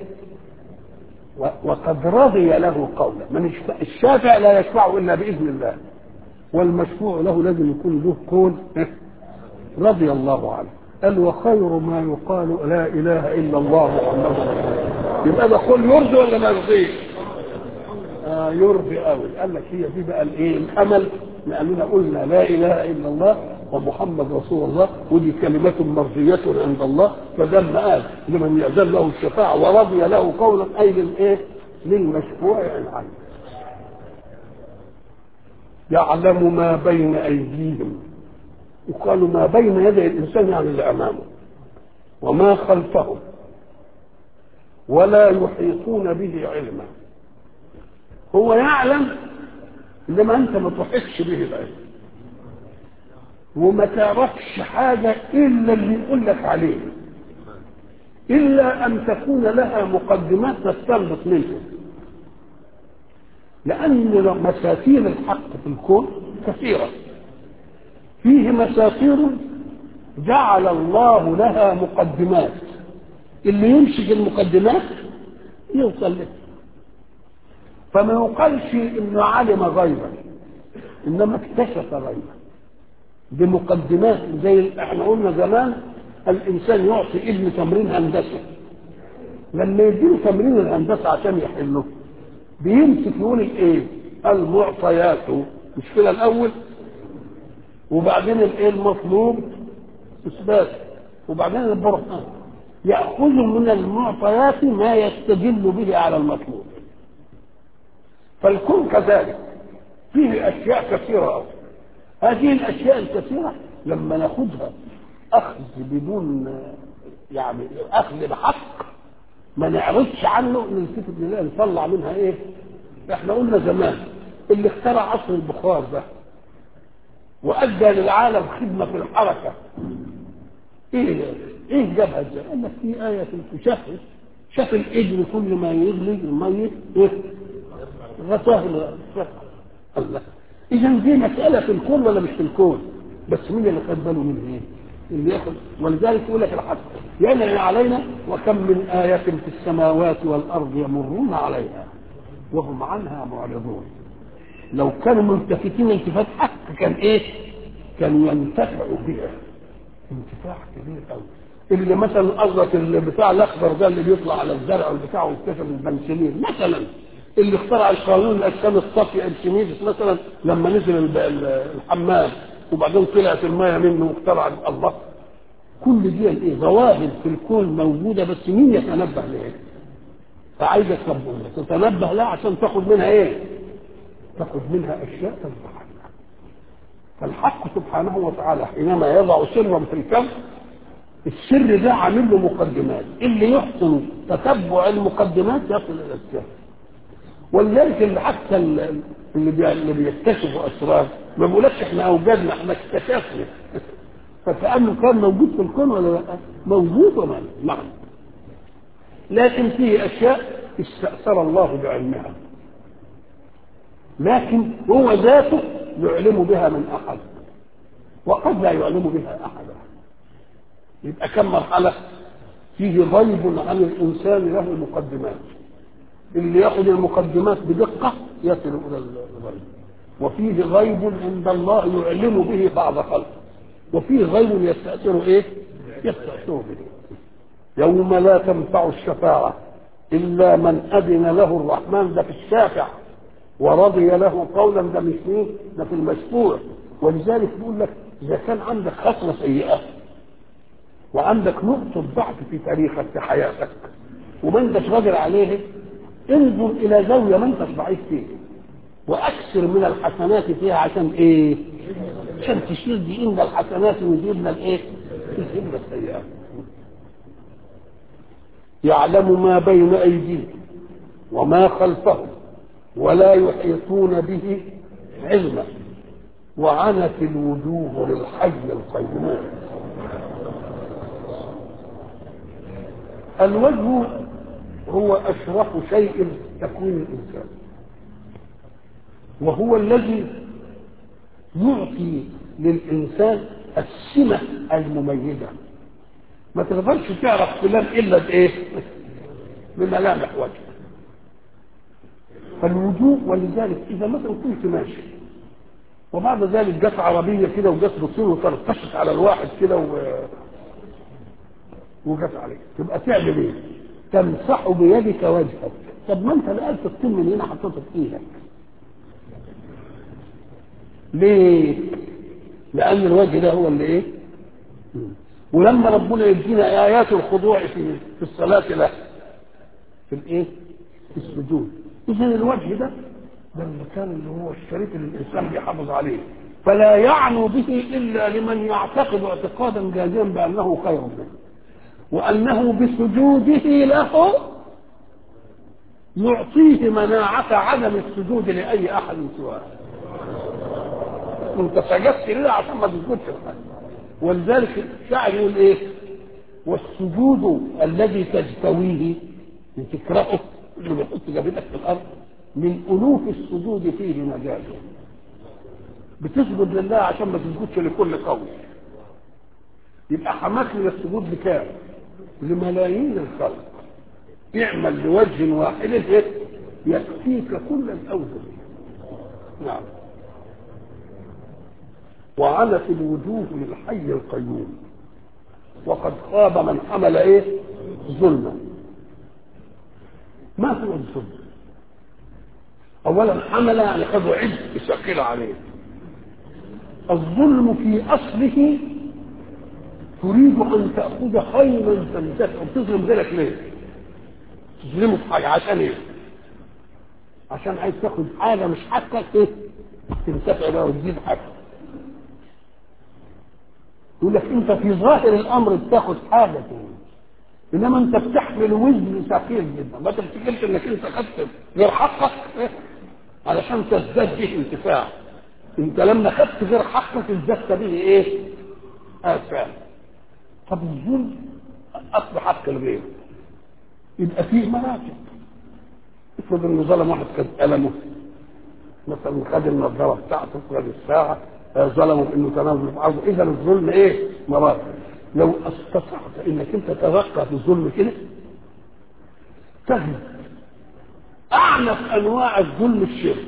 وقد رضي له قولا من الشفع, الشافع لا يشفع إلا بإذن الله والمشفوع له لازم يكون له قول إيه؟ رضي الله عنه قال وخير ما يقال لا اله الا الله محمد رسول الله يبقى ده قول يرضي ولا ما يرضيش؟ آه يرضي قوي قال لك هي دي بقى الايه الامل لاننا قلنا لا اله الا الله ومحمد رسول الله ودي كلمة مرضية عند الله فدل قال لمن يأذن له الشفاعة ورضي له قولا أي للإيه؟ للمشفوع عنه يعلم ما بين أيديهم وقالوا ما بين يدي الإنسان يعني اللي أمامه وما خلفهم ولا يحيطون به علما هو يعلم انما انت ما تحيطش به العلم وما تعرفش حاجة إلا اللي يقول لك عليه إلا أن تكون لها مقدمات تستنبط منه لأن مساتير الحق في الكون كثيرة فيه مساتير جعل الله لها مقدمات اللي يمسك المقدمات يوصل له فما يقالش انه علم غيبا انما اكتشف غيبا بمقدمات زي احنا قلنا زمان الانسان يعطي ابن تمرين هندسه لما يديله تمرين الهندسه عشان يحله بيمسك يقول الايه المعطيات مش كده الاول وبعدين الايه المطلوب اثبات وبعدين البرهان ياخذ من المعطيات ما يستدل به على المطلوب فالكون كذلك فيه اشياء كثيره أوي. هذه الاشياء الكثيره لما ناخذها اخذ بدون يعني اخذ بحق ما نعرضش عنه نلتفت لله نطلع منها ايه احنا قلنا زمان اللي اخترع عصر البخار ده وادى للعالم خدمه في الحركه ايه ايه جابها ازاي؟ قال لك في ايه في شاف شاف الاجر كل ما يغلي الميه ايه غطاه الله اذا دي مساله في الكون ولا مش في الكون بس مين اللي خد باله من ايه اللي ياخد ولذلك يقول لك الحق يعلن علينا وكم من آية في السماوات والأرض يمرون عليها وهم عنها معرضون لو كانوا ملتفتين التفات حق كان ايه كانوا ينتفعوا بها انتفاع كبير قوي اللي مثلا قصدك اللي بتاع الاخضر ده اللي بيطلع على الزرع والبتاع واكتشف البنسلين مثلا اللي اخترع القانون الاجسام الصافيه ارشميدس مثلا لما نزل الحمام وبعدين طلعت المايه منه واخترع الله كل دي الايه ظواهر في الكون موجوده بس مين يتنبه لها فعايزك تتنبه لها عشان تاخد منها ايه تاخد منها اشياء تنفع فالحق سبحانه وتعالى حينما يضع سرا في الكون السر ده عامل له مقدمات اللي يحسن تتبع المقدمات يصل الى السر ولذلك اللي حتى اللي, بي... اللي بيكتشفوا اسرار ما بيقولكش احنا اوجدنا احنا اكتشفنا فكانه كان موجود في الكون ولا لا؟ موجود ولا نعم لكن فيه اشياء استاثر الله بعلمها لكن هو ذاته يعلم بها من احد وقد لا يعلم بها احدا يبقى كم مرحله فيه غيب عن الانسان له مقدمات اللي ياخذ المقدمات بدقه يصل الى الغيب وفيه غيب عند الله يعلم به بعض خلقه وفيه غيب يستأثر ايه يستأثر به يوم لا تنفع الشفاعة إلا من أذن له الرحمن ده في الشافع ورضي له قولا ده مش مين ده في المشفوع ولذلك بيقول لك إذا كان عندك خصلة سيئة وعندك نقطة ضعف في تاريخك في حياتك وما انتش راجل عليه انظر إلى زاوية ما انتش ضعيف فيه واكثر من الحسنات فيها عشان ايه عشان تشيل دي ان الحسنات ويجيبنا الايه يجيبنا السيئات يعلم ما بين ايديهم وما خلفهم ولا يحيطون به علما وعنت الوجوه للحي القيوم الوجه هو اشرف شيء تكوين الانسان وهو الذي يعطي للإنسان السمة المميزة ما تقدرش تعرف فلان إلا بإيه؟ بملامح وجهه فالوجوه ولذلك إذا مثلا كنت ماشي وبعد ذلك جت عربيه كده وجت بتصير وترتشت على الواحد كده و... وجت عليه تبقى تعمل ايه؟ تمسح بيدك وجهك طب ما انت نقلت الطين من هنا حطيته في ايدك ليه؟ لأن الوجه ده هو اللي إيه؟ ولما ربنا يدينا آيات الخضوع في في الصلاة له في الإيه؟ في السجود إذا الوجه ده ده المكان اللي هو الشريف اللي الإنسان بيحافظ عليه فلا يعنو به إلا لمن يعتقد اعتقادا جازما بأنه خير منه وأنه بسجوده له يعطيه مناعة عدم السجود لأي أحد سواه انت سجدت لله عشان ما تسجدش لحد ولذلك الشاعر يقول ايه والسجود الذي تجتويه تكرهه اللي بيحط جبهتك في الارض من الوف السجود فيه مجال بتسجد لله عشان ما تسجدش لكل قول يبقى حماك للسجود بكام لملايين الخلق اعمل لوجه واحد يكفيك كل الاوجه نعم وعنت الوجوه للحي القيوم وقد خاب من حمل ايه ظلما ما هو الظلم اولا حمل يعني خذوا عبء ثقيل عليه الظلم في اصله تريد ان تاخذ خيرا تنتفع تظلم غيرك ليه تظلمه في حاجه عشان ايه عشان عايز تاخد حاجه مش حقك ايه تنتفع بها وتزيد حقك يقول لك انت في ظاهر الامر بتاخد حاجه انما انت بتحمل وزن ثقيل جدا ما تفتكرش انك انت خدت غير حقك إيه؟ علشان تزداد به انتفاع انت لما خدت غير حقك ازددت به ايه؟ اثام طب الظلم اصل حق الغير يبقى فيه مراتب افرض انه ظلم واحد خد قلمه مثلا خد النظاره بتاعته خد الساعه ظلموا انه تنازل في عرضه اذا الظلم ايه مراتب لو استطعت انك انت تتوقع في الظلم كده تجد اعنف انواع الظلم الشرك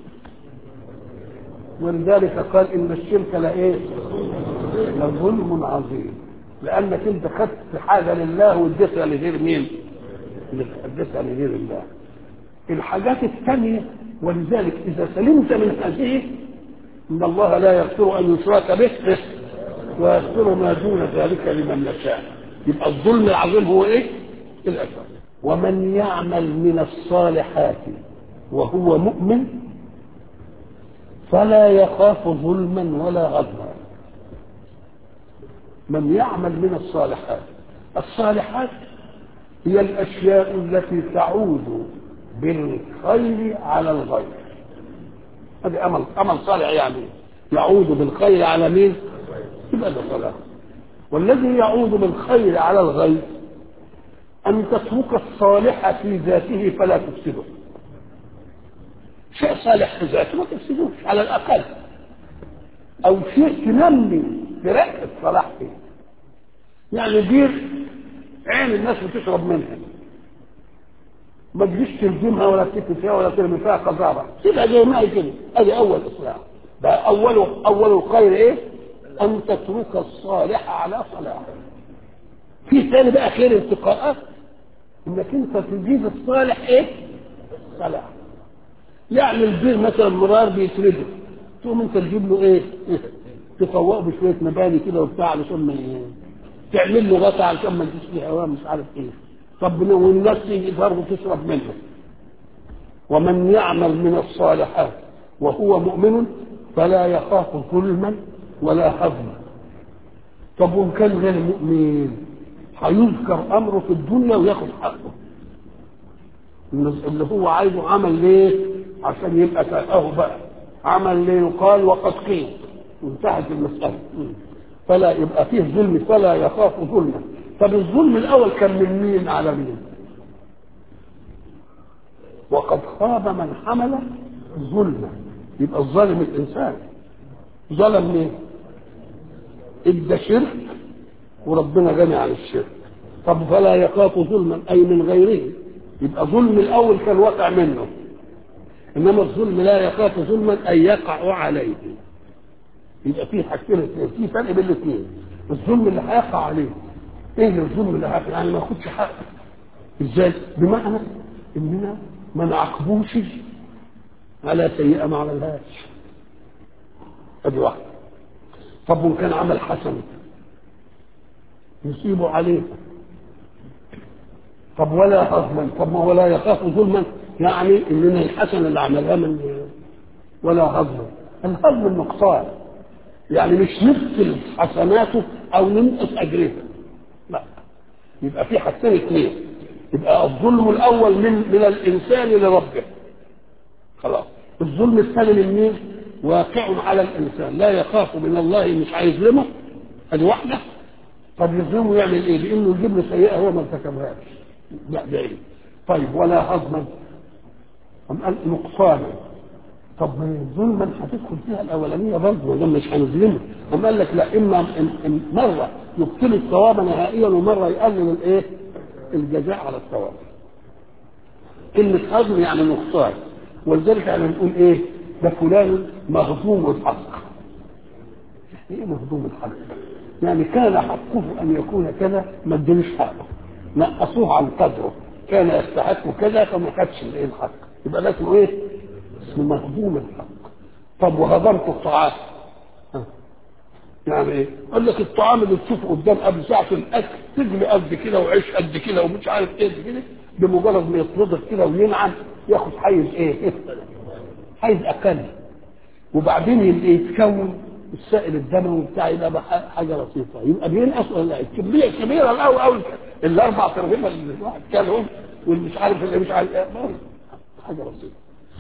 ولذلك قال ان الشرك لايه لظلم عظيم لانك انت خدت حاجه لله واديتها لغير مين اديتها لغير الله الحاجات الثانيه ولذلك اذا سلمت من هذه ان الله لا يغفر ان يشرك به ويغفر ما دون ذلك لمن يشاء يبقى الظلم العظيم هو ايه الاكبر ومن يعمل من الصالحات وهو مؤمن فلا يخاف ظلما ولا غضبا من يعمل من الصالحات الصالحات هي الاشياء التي تعود بالخير على الغير هذا امل امل صالح يعني يعود بالخير على مين؟ يبقى ده صلاح والذي يعود بالخير على الغير ان تترك الصالح في ذاته فلا تفسده شيء صالح في ذاته ما تفسدوش على الاقل او شيء تنمي برقه الصلاح فيه يعني بير عين الناس بتشرب منها ما تجيش تلزمها ولا تكتب فيها ولا ترمي فيها قذاره سيبها زي ما هي كده ادي اول اصلاح بقى اوله اول الخير ايه؟ ان تترك الصالح على صلاحه في ثاني بقى خير التقاءات انك انت تجيب الصالح ايه؟ صلاح يعني البير مثلا مرار بيسرده تقوم انت تجيب له ايه؟ تفوقه بشويه مباني كده وبتاع علشان ما تعمل له غطا علشان ما تجيش فيه هواء مش عارف ايه طب والناس تيجي برضه تشرب منه ومن يعمل من الصالحات وهو مؤمن فلا يخاف ظلما ولا هضما طب وان كان غير مؤمن هيذكر امره في الدنيا وياخد حقه اللي هو عايزه عمل ليه عشان يبقى تلقاه بقى عمل ليه يقال وقد قيل انتهت المسألة فلا يبقى فيه ظلم فلا يخاف ظلما طب الظلم الاول كان من مين على مين وقد خاب من حمل ظلما يبقى الظالم الانسان ظلم مين ادى شرك وربنا غني عن الشرك طب فلا يخاف ظلما اي من غيره يبقى ظلم الاول كان وقع منه انما الظلم لا يخاف ظلما اي يقع عليه يبقى في حاجتين اثنين في فرق بين الاثنين الظلم اللي هيقع عليه ايه الظلم اللي هيقع يعني ما ياخدش حقه ازاي بمعنى اننا ما نعاقبوش على سيئه ما عملهاش ادي واحده طب وان كان عمل حسن يصيبوا عليه طب ولا هضما طب ما هو لا يخاف ظلما يعني اننا الحسن اللي عملها من ولا هضما الهضم النقصان يعني مش نبطل حسناته او ننقص اجرها لا يبقى في حاجتين اثنين يبقى الظلم الاول من من الانسان لربه خلاص الظلم الثاني من مين واقع على الانسان لا يخاف من الله مش هيظلمه ادي واحده طب يظلمه يعمل ايه؟ لانه يجيب له سيئه هو ما ارتكبهاش لا ده ايه؟ طيب ولا هضما أم قال نقصانا طب ما ظلما هتدخل فيها الاولانيه برضه ما مش هنظلمه أم قال لك لا اما إن- إن مره يبطل الثواب نهائيا ومره يقلل الايه؟ الجزاء على الثواب كلمة هضم يعني نقصان ولذلك احنا بنقول ايه؟ ده فلان مهضوم الحق ايه مهضوم الحق؟ يعني كان حقه ان يكون كذا ما ادلوش حقه نقصوه عن قدره كان يستحق كذا فما خدش الايه الحق يبقى ده اسمه ايه؟ اسمه مهضوم الحق طب وهضمت الطعام ها. يعني ايه؟ قال لك الطعام اللي تشوفه قدام قبل ساعة الأكل تجري قد كده وعيش قد كده ومش عارف ايه قد كده بمجرد ما يطردك كده وينعم ياخد حيز ايه؟ حيز أقل وبعدين يبقى يتكون السائل الدموي بتاع يبقى بقى حاجه لطيفه يبقى بينقص ولا لا؟ الكميه الكبيره الاول اول الاربع ترغيبه اللي الواحد كلهم واللي مش عارف اللي مش عارف ايه ما- حاجه لطيفه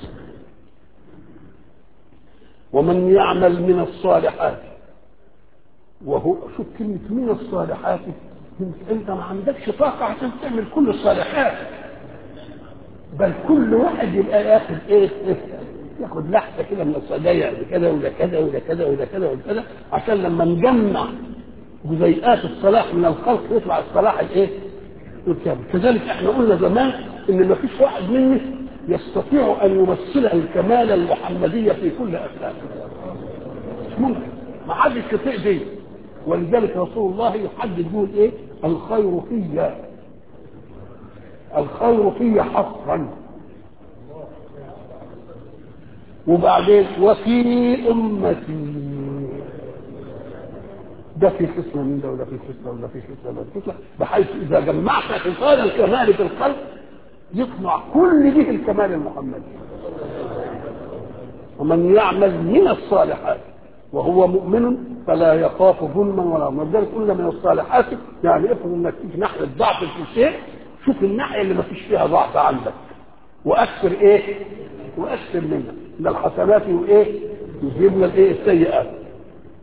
ومن يعمل من الصالحات وهو شوف كلمة من الصالحات انت, انت ما عندكش طاقة عشان تعمل كل الصالحات بل كل واحد يبقى ياخد ايه ياخد لحظة كده من الصدايع ده كده وده كذا وده كذا وده كذا وده كذا عشان لما نجمع جزيئات الصلاح من الخلق يطلع الصلاح الايه؟ الكامل كذلك احنا قلنا زمان ان ما فيش واحد منا يستطيع ان يمثل الكمال المحمدية في كل افلاكه مش ممكن ما حدش يطيق دي ولذلك رسول الله يحدد يقول ايه الخير في الخير في حقا وبعدين وفي امتي ده في خصله من ده وده في خصله وده في خصله وده في خصله بحيث اذا جمعت خصال الكمال في القلب يطلع كل به الكمال المحمدي ومن يعمل من الصالحات وهو مؤمن فلا يخاف ظلما ولا عدلا ولذلك قلنا من الصالحات يعني افرض انك تيجي ناحيه ضعف في شيء شوف الناحيه اللي ما فيش فيها ضعف عندك واكثر ايه؟ واكثر منها من الحسنات وايه؟ يجيبنا الايه؟ السيئات